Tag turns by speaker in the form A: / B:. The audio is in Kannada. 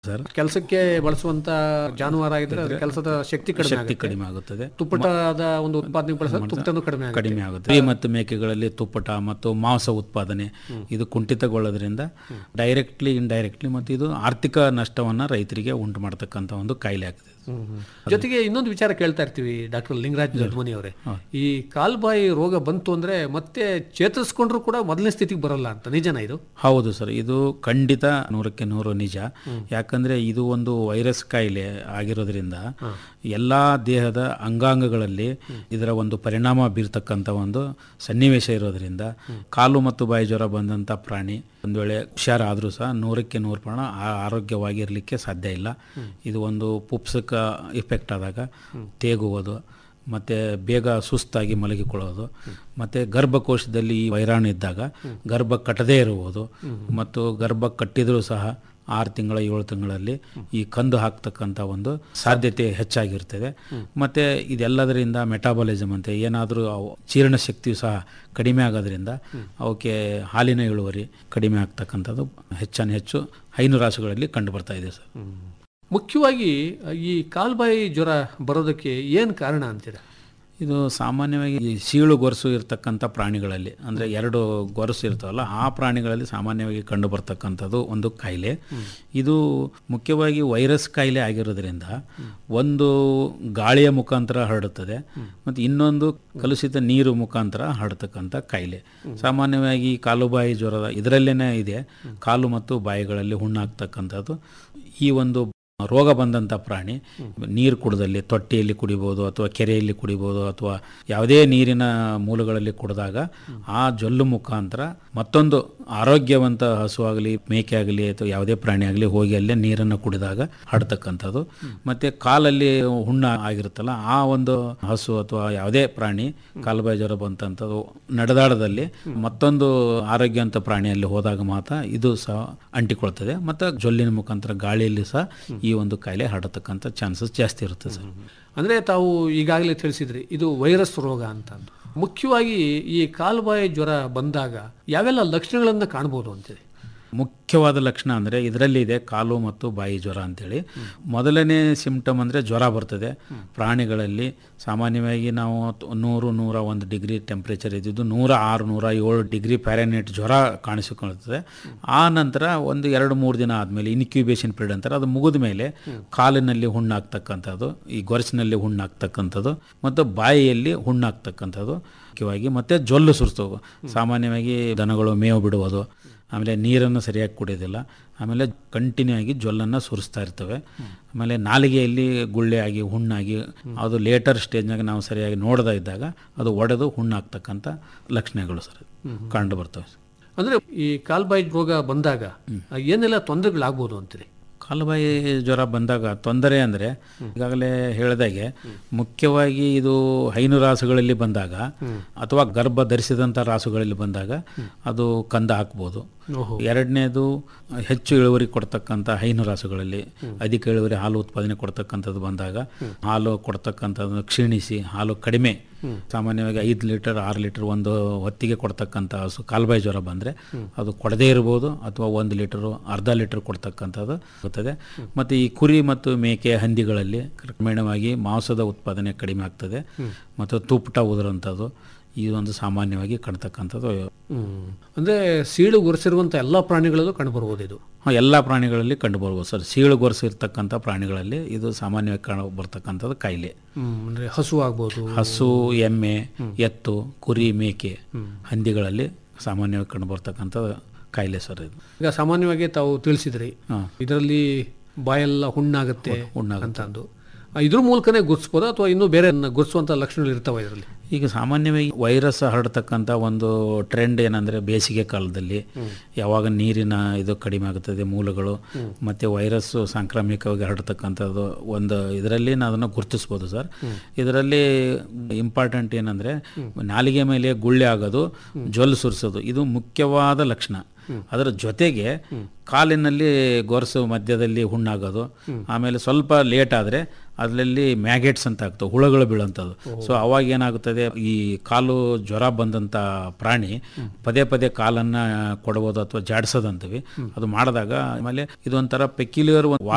A: ಸರ್
B: ಕೆಲಸಕ್ಕೆ ಬಳಸುವಂತ ಜಾನುವಾರು ಆಗಿದ್ರೆ ಅದ್ರ ಕೆಲಸದ ಶಕ್ತಿ ಕಡಿಮೆ
A: ಶಕ್ತಿ
B: ಆಗುತ್ತೆ
A: ಕಡಿಮೆ ಆಗುತ್ತದೆ
B: ತುಪ್ಪಟದ ಒಂದು ಉತ್ಪಾದನೆ ಬಳಸಿದ್ರೆ ತುಪ್ಪಟನು ಕಡಿಮೆ ಆಗುತ್ತೆ
A: ಕಡಿಮೆ ಆಗುತ್ತೆ ಕುರಿ ಮತ್ತು ಮೇಕೆಗಳಲ್ಲಿ ತುಪ್ಪಟ ಮತ್ತು ಮಾಂಸ ಉತ್ಪಾದನೆ ಇದು ಕುಂಠಿತಗೊಳ್ಳೋದ್ರಿಂದ ಡೈರೆಕ್ಟ್ಲಿ ಇಂಡೈರೆಕ್ಟ್ಲಿ ಮತ್ತು ಇದು ಆರ್ಥಿಕ ನಷ್ಟವನ್ನು ರೈತರಿಗೆ ಉಂಟು ಮಾಡ್ತಕ್ಕಂಥ ಒಂದು ಕಾಯಿಲೆ ಆಗ್ತದೆ
B: ಜೊತೆಗೆ ಇನ್ನೊಂದು ವಿಚಾರ ಕೇಳ್ತಾ ಇರ್ತೀವಿ ಡಾಕ್ಟರ್ ಲಿಂಗರಾಜ್ ದೊಡ್ಮನಿ ಅವರೇ ಈ ಕಾಲ್ಬಾಯಿ ರೋಗ ಬಂತು ಅಂದ್ರೆ ಮತ್ತೆ ಚೇತರಿಸ್ಕೊಂಡ್ರು ಕೂಡ ಮೊದಲನೇ ಸ್ಥಿತಿಗೆ ಬರಲ್ಲ ಅಂತ ನಿಜನಾ ಇದು
A: ಹೌದು ಸರ್ ಇದು ಖಂಡಿತ ನೂರಕ್ಕೆ ನೂರು ನಿಜ ಯಾಕಂದ್ರೆ ಇದು ಒಂದು ವೈರಸ್ ಕಾಯಿಲೆ ಆಗಿರೋದ್ರಿಂದ ಎಲ್ಲ ದೇಹದ ಅಂಗಾಂಗಗಳಲ್ಲಿ ಇದರ ಒಂದು ಪರಿಣಾಮ ಬೀರ್ತಕ್ಕಂಥ ಒಂದು ಸನ್ನಿವೇಶ ಇರೋದ್ರಿಂದ ಕಾಲು ಮತ್ತು ಬಾಯಿ ಜ್ವರ ಬಂದಂಥ ಪ್ರಾಣಿ ಒಂದು ವೇಳೆ ಹುಷಾರಾದರೂ ಸಹ ನೂರಕ್ಕೆ ನೂರು ಪ್ರಮಾಣ ಆ- ಆರೋಗ್ಯವಾಗಿರಲಿಕ್ಕೆ ಸಾಧ್ಯ ಇಲ್ಲ ಇದು ಒಂದು ಪುಪ್ಸಕ ಇಫೆಕ್ಟ್ ಆದಾಗ ತೇಗುವುದು ಮತ್ತು ಬೇಗ ಸುಸ್ತಾಗಿ ಮಲಗಿಕೊಳ್ಳೋದು ಮತ್ತು ಗರ್ಭಕೋಶದಲ್ಲಿ ಈ ವೈರಾಣು ಇದ್ದಾಗ ಗರ್ಭ ಕಟ್ಟದೇ ಇರುವುದು ಮತ್ತು ಗರ್ಭ ಕಟ್ಟಿದರೂ ಸಹ ಆರು ತಿಂಗಳ ಏಳು ತಿಂಗಳಲ್ಲಿ ಈ ಕಂದು ಹಾಕ್ತಕ್ಕಂಥ ಒಂದು ಸಾಧ್ಯತೆ ಹೆಚ್ಚಾಗಿರ್ತದೆ ಮತ್ತು ಇದೆಲ್ಲದರಿಂದ ಮೆಟಾಬಾಲಿಸಮ್ ಅಂತ ಏನಾದರೂ ಜೀರ್ಣ ಶಕ್ತಿಯು ಸಹ ಕಡಿಮೆ ಆಗೋದ್ರಿಂದ ಅವಕ್ಕೆ ಹಾಲಿನ ಇಳುವರಿ ಕಡಿಮೆ ಆಗ್ತಕ್ಕಂಥದ್ದು ಹೆಚ್ಚಾನು ಹೆಚ್ಚು ಹೈನು ರಾಸುಗಳಲ್ಲಿ ಕಂಡು ಬರ್ತಾ ಇದೆ ಸರ್
B: ಮುಖ್ಯವಾಗಿ ಈ ಕಾಲ್ಬಾಯಿ ಜ್ವರ ಬರೋದಕ್ಕೆ ಏನ್ ಕಾರಣ ಅಂತೀರ
A: ಇದು ಸಾಮಾನ್ಯವಾಗಿ ಈ ಸೀಳು ಗೊರಸು ಇರತಕ್ಕಂಥ ಪ್ರಾಣಿಗಳಲ್ಲಿ ಅಂದರೆ ಎರಡು ಗೊರಸು ಇರ್ತಾವಲ್ಲ ಆ ಪ್ರಾಣಿಗಳಲ್ಲಿ ಸಾಮಾನ್ಯವಾಗಿ ಕಂಡು ಬರ್ತಕ್ಕಂಥದ್ದು ಒಂದು ಕಾಯಿಲೆ ಇದು ಮುಖ್ಯವಾಗಿ ವೈರಸ್ ಕಾಯಿಲೆ ಆಗಿರೋದ್ರಿಂದ ಒಂದು ಗಾಳಿಯ ಮುಖಾಂತರ ಹರಡುತ್ತದೆ ಮತ್ತು ಇನ್ನೊಂದು ಕಲುಷಿತ ನೀರು ಮುಖಾಂತರ ಹರಡ್ತಕ್ಕಂಥ ಕಾಯಿಲೆ ಸಾಮಾನ್ಯವಾಗಿ ಕಾಲುಬಾಯಿ ಜ್ವರದ ಇದರಲ್ಲೇನೆ ಇದೆ ಕಾಲು ಮತ್ತು ಬಾಯಿಗಳಲ್ಲಿ ಹುಣ್ಣಾಗ್ತಕ್ಕಂಥದ್ದು ಈ ಒಂದು ರೋಗ ಬಂದಂಥ ಪ್ರಾಣಿ ನೀರು ಕುಡಿದಲ್ಲಿ ತೊಟ್ಟಿಯಲ್ಲಿ ಕುಡಿಬೋದು ಅಥವಾ ಕೆರೆಯಲ್ಲಿ ಕುಡಿಬೋದು ಅಥವಾ ಯಾವುದೇ ನೀರಿನ ಮೂಲಗಳಲ್ಲಿ ಕುಡಿದಾಗ ಆ ಜೊಲ್ಲು ಮುಖಾಂತರ ಮತ್ತೊಂದು ಆರೋಗ್ಯವಂತ ಹಸು ಆಗಲಿ ಮೇಕೆ ಆಗಲಿ ಅಥವಾ ಯಾವುದೇ ಪ್ರಾಣಿ ಆಗಲಿ ಹೋಗಿ ಅಲ್ಲೇ ನೀರನ್ನು ಕುಡಿದಾಗ ಹರಡ್ತಕ್ಕಂಥದ್ದು ಮತ್ತು ಕಾಲಲ್ಲಿ ಹುಣ್ಣ ಆಗಿರುತ್ತಲ್ಲ ಆ ಒಂದು ಹಸು ಅಥವಾ ಯಾವುದೇ ಪ್ರಾಣಿ ಕಾಲುಬಾಯಿ ಜ್ವರ ಬಂತಂಥದ್ದು ನಡೆದಾಡದಲ್ಲಿ ಮತ್ತೊಂದು ಆರೋಗ್ಯವಂತ ಪ್ರಾಣಿಯಲ್ಲಿ ಹೋದಾಗ ಮಾತ್ರ ಇದು ಸಹ ಅಂಟಿಕೊಳ್ತದೆ ಮತ್ತು ಜೊಲ್ಲಿನ ಮುಖಾಂತರ ಗಾಳಿಯಲ್ಲಿ ಸಹ ಈ ಒಂದು ಕಾಯಿಲೆ ಹರಡತಕ್ಕಂಥ ಚಾನ್ಸಸ್ ಜಾಸ್ತಿ ಇರುತ್ತೆ ಸರ್
B: ಅಂದ್ರೆ ತಾವು ಈಗಾಗಲೇ ತಿಳಿಸಿದ್ರಿ ಇದು ವೈರಸ್ ರೋಗ ಅಂತ ಅಂದು. ಮುಖ್ಯವಾಗಿ ಈ ಕಾಲ್ಬಾಯಿ ಜ್ವರ ಬಂದಾಗ ಯಾವೆಲ್ಲ ಲಕ್ಷಣಗಳನ್ನ ಕಾಣ್ಬೋದು ಅಂತೀರಿ
A: ಮುಖ್ಯವಾದ ಲಕ್ಷಣ ಅಂದರೆ ಇದರಲ್ಲಿ ಇದೆ ಕಾಲು ಮತ್ತು ಬಾಯಿ ಜ್ವರ ಅಂತೇಳಿ ಮೊದಲನೇ ಸಿಂಪ್ಟಮ್ ಅಂದರೆ ಜ್ವರ ಬರ್ತದೆ ಪ್ರಾಣಿಗಳಲ್ಲಿ ಸಾಮಾನ್ಯವಾಗಿ ನಾವು ತ- ನೂರು ನೂರ ಒಂದು ಡಿಗ್ರಿ ಟೆಂಪ್ರೇಚರ್ ಇದ್ದಿದ್ದು ನೂರ ಆರು ನೂರ ಏಳು ಡಿಗ್ರಿ ಪ್ಯಾರಾನೈಟ್ ಜ್ವರ ಕಾಣಿಸಿಕೊಳ್ಳುತ್ತದೆ ಆ ನಂತರ ಒಂದು ಎರಡು ಮೂರು ದಿನ ಆದಮೇಲೆ ಇನ್ಕ್ಯುಬೇಷನ್ ಪೀರಿಯಡ್ ಅಂತಾರೆ ಅದು ಮುಗಿದ ಮೇಲೆ ಕಾಲಿನಲ್ಲಿ ಹುಣ್ಣಾಗ್ತಕ್ಕಂಥದ್ದು ಈ ಗೊರಸಿನಲ್ಲಿ ಹುಣ್ಣಾಗ್ತಕ್ಕಂಥದ್ದು ಮತ್ತು ಬಾಯಿಯಲ್ಲಿ ಹುಣ್ಣಾಗ್ತಕ್ಕಂಥದ್ದು ಮುಖ್ಯವಾಗಿ ಮತ್ತು ಜೊಲ್ಲು ಸುರಿಸ್ತವು ಸಾಮಾನ್ಯವಾಗಿ ದನಗಳು ಮೇವು ಬಿಡುವುದು ಆಮೇಲೆ ನೀರನ್ನು ಸರಿಯಾಗಿ ಕುಡಿಯೋದಿಲ್ಲ ಆಮೇಲೆ ಕಂಟಿನ್ಯೂ ಆಗಿ ಜೊಲ್ಲನ್ನು ಸುರಿಸ್ತಾ ಇರ್ತವೆ ಆಮೇಲೆ ನಾಲಿಗೆಯಲ್ಲಿ ಗುಳ್ಳೆ ಆಗಿ ಹುಣ್ಣಾಗಿ ಅದು ಲೇಟರ್ ಸ್ಟೇಜ್ನಾಗ ನಾವು ಸರಿಯಾಗಿ ನೋಡದೇ ಇದ್ದಾಗ ಅದು ಒಡೆದು ಹುಣ್ಣಾಗ್ತಕ್ಕಂಥ ಲಕ್ಷಣಗಳು ಸರ್ ಕಂಡು ಬರ್ತವೆ
B: ಅಂದ್ರೆ ಈ ಕಾಲ್ಬಾಯಿ ರೋಗ ಬಂದಾಗ ಏನೆಲ್ಲ ತೊಂದರೆಗಳಾಗ್ಬೋದು ಅಂತೀರಿ
A: ಕಾಲುಬಾಯಿ ಜ್ವರ ಬಂದಾಗ ತೊಂದರೆ ಅಂದರೆ ಈಗಾಗಲೇ ಹೇಳಿದಾಗೆ ಮುಖ್ಯವಾಗಿ ಇದು ಹೈನು ರಾಸುಗಳಲ್ಲಿ ಬಂದಾಗ ಅಥವಾ ಗರ್ಭ ಧರಿಸಿದಂಥ ರಾಸುಗಳಲ್ಲಿ ಬಂದಾಗ ಅದು ಕಂದ ಹಾಕ್ಬೋದು
B: ಓಹೋ
A: ಎರಡನೇದು ಹೆಚ್ಚು ಇಳುವರಿ ಕೊಡ್ತಕ್ಕಂಥ ಹೈನು ರಾಸುಗಳಲ್ಲಿ ಅಧಿಕ ಇಳುವರಿ ಹಾಲು ಉತ್ಪಾದನೆ ಕೊಡ್ತಕ್ಕಂಥದ್ದು ಬಂದಾಗ ಹಾಲು ಕೊಡ್ತಕ್ಕಂಥದ್ದು ಕ್ಷೀಣಿಸಿ ಹಾಲು ಕಡಿಮೆ ಸಾಮಾನ್ಯವಾಗಿ ಐದು ಲೀಟರ್ ಆರು ಲೀಟರ್ ಒಂದು ಹೊತ್ತಿಗೆ ಕೊಡ್ತಕ್ಕಂಥ ಹಸು ಕಾಲ್ಬಾಯಿ ಜ್ವರ ಬಂದರೆ ಅದು ಕೊಡದೇ ಇರ್ಬೋದು ಅಥವಾ ಒಂದು ಲೀಟರು ಅರ್ಧ ಲೀಟರ್ ಕೊಡ್ತಕ್ಕಂಥದ್ದು ಬರ್ತದೆ ಮತ್ತು ಈ ಕುರಿ ಮತ್ತು ಮೇಕೆ ಹಂದಿಗಳಲ್ಲಿ ಕ್ರಮೇಣವಾಗಿ ಮಾಂಸದ ಉತ್ಪಾದನೆ ಕಡಿಮೆ ಆಗ್ತದೆ ಮತ್ತು ತುಪ್ಪಟ ಉದುರಂಥದ್ದು ಈ ಒಂದು ಸಾಮಾನ್ಯವಾಗಿ ಕಾಣ್ತಕ್ಕಂಥದ್ದು
B: ಹ್ಮ್ ಅಂದ್ರೆ ಸೀಳು ಗುರುಸಿರುವಂತ ಎಲ್ಲಾ ಪ್ರಾಣಿಗಳಲ್ಲೂ ಕಂಡುಬರ್ಬೋದು ಇದು
A: ಹಾಂ ಎಲ್ಲ ಪ್ರಾಣಿಗಳಲ್ಲಿ ಕಂಡುಬರ್ಬೋದು ಸರ್ ಸೀಳು ಗೊರಸಿರ್ತಕ್ಕಂಥ ಪ್ರಾಣಿಗಳಲ್ಲಿ ಇದು ಸಾಮಾನ್ಯವಾಗಿ ಕಾಣ ಬರ್ತಕ್ಕಂಥದ್ದು ಕಾಯಿಲೆ
B: ಹ್ಮ್ ಅಂದ್ರೆ ಹಸು ಆಗ್ಬೋದು
A: ಹಸು ಎಮ್ಮೆ ಎತ್ತು ಕುರಿ ಮೇಕೆ ಹಂದಿಗಳಲ್ಲಿ ಸಾಮಾನ್ಯವಾಗಿ ಕಂಡುಬರ್ತಕ್ಕಂಥ ಕಾಯಿಲೆ ಸರ್ ಇದು
B: ಈಗ ಸಾಮಾನ್ಯವಾಗಿ ತಾವು ತಿಳಿಸಿದ್ರಿ
A: ಹಾಂ
B: ಇದರಲ್ಲಿ ಬಾಯೆಲ್ಲ ಹುಣ್ಣಾಗುತ್ತೆ
A: ಹುಣ್ಣಾಗುತ್ತೆ.
B: ಅಂತ ಅಂದು ಆ, ಇದ್ರ ಮೂಲಕನೇ ಗುರ್ಸ್ಬೋದಾ ಅಥವಾ ಇನ್ನೂ ಬೇರೆ ಗುರ್ಸುವಂತ ಲಕ್ಷಣಗಳು ಇರ್ತಾವ ಇದರಲ್ಲಿ
A: ಈಗ ಸಾಮಾನ್ಯವಾಗಿ ವೈರಸ್ ಹರಡ್ತಕ್ಕಂಥ ಒಂದು ಟ್ರೆಂಡ್ ಏನಂದರೆ ಬೇಸಿಗೆ ಕಾಲದಲ್ಲಿ ಯಾವಾಗ ನೀರಿನ ಇದು ಕಡಿಮೆ ಆಗುತ್ತದೆ ಮೂಲಗಳು ಮತ್ತು ವೈರಸ್ಸು ಸಾಂಕ್ರಾಮಿಕವಾಗಿ ಹರಡ್ತಕ್ಕಂಥದ್ದು ಒಂದು ಇದರಲ್ಲಿ ನಾವು ಅದನ್ನು ಗುರುತಿಸ್ಬೋದು ಸರ್ ಇದರಲ್ಲಿ ಇಂಪಾರ್ಟೆಂಟ್ ಏನಂದರೆ ನಾಲಿಗೆ ಮೇಲೆ ಗುಳ್ಳೆ ಆಗೋದು ಜೊಲ್ಲು ಸುರಿಸೋದು ಇದು ಮುಖ್ಯವಾದ ಲಕ್ಷಣ ಅದರ ಜೊತೆಗೆ ಕಾಲಿನಲ್ಲಿ ಗೊರಸು ಮಧ್ಯದಲ್ಲಿ ಹುಣ್ಣಾಗೋದು ಆಮೇಲೆ ಸ್ವಲ್ಪ ಲೇಟ್ ಆದರೆ ಅದರಲ್ಲಿ ಮ್ಯಾಗೆಟ್ಸ್ ಅಂತ ಆಗ್ತವೆ ಹುಳಗಳು ಬೀಳೋಂಥದ್ದು ಸೊ ಅವಾಗ ಏನಾಗುತ್ತದೆ ಈ ಕಾಲು ಜ್ವರ ಬಂದಂಥ ಪ್ರಾಣಿ ಪದೇ ಪದೇ ಕಾಲನ್ನು ಕೊಡಬಹುದು ಅಥವಾ ಜಾಡಿಸೋದು ಅಂತೀವಿ ಅದು ಮಾಡಿದಾಗ ಆಮೇಲೆ ಇದೊಂಥರ ಪೆಕ್ಯುಲಿಯರ್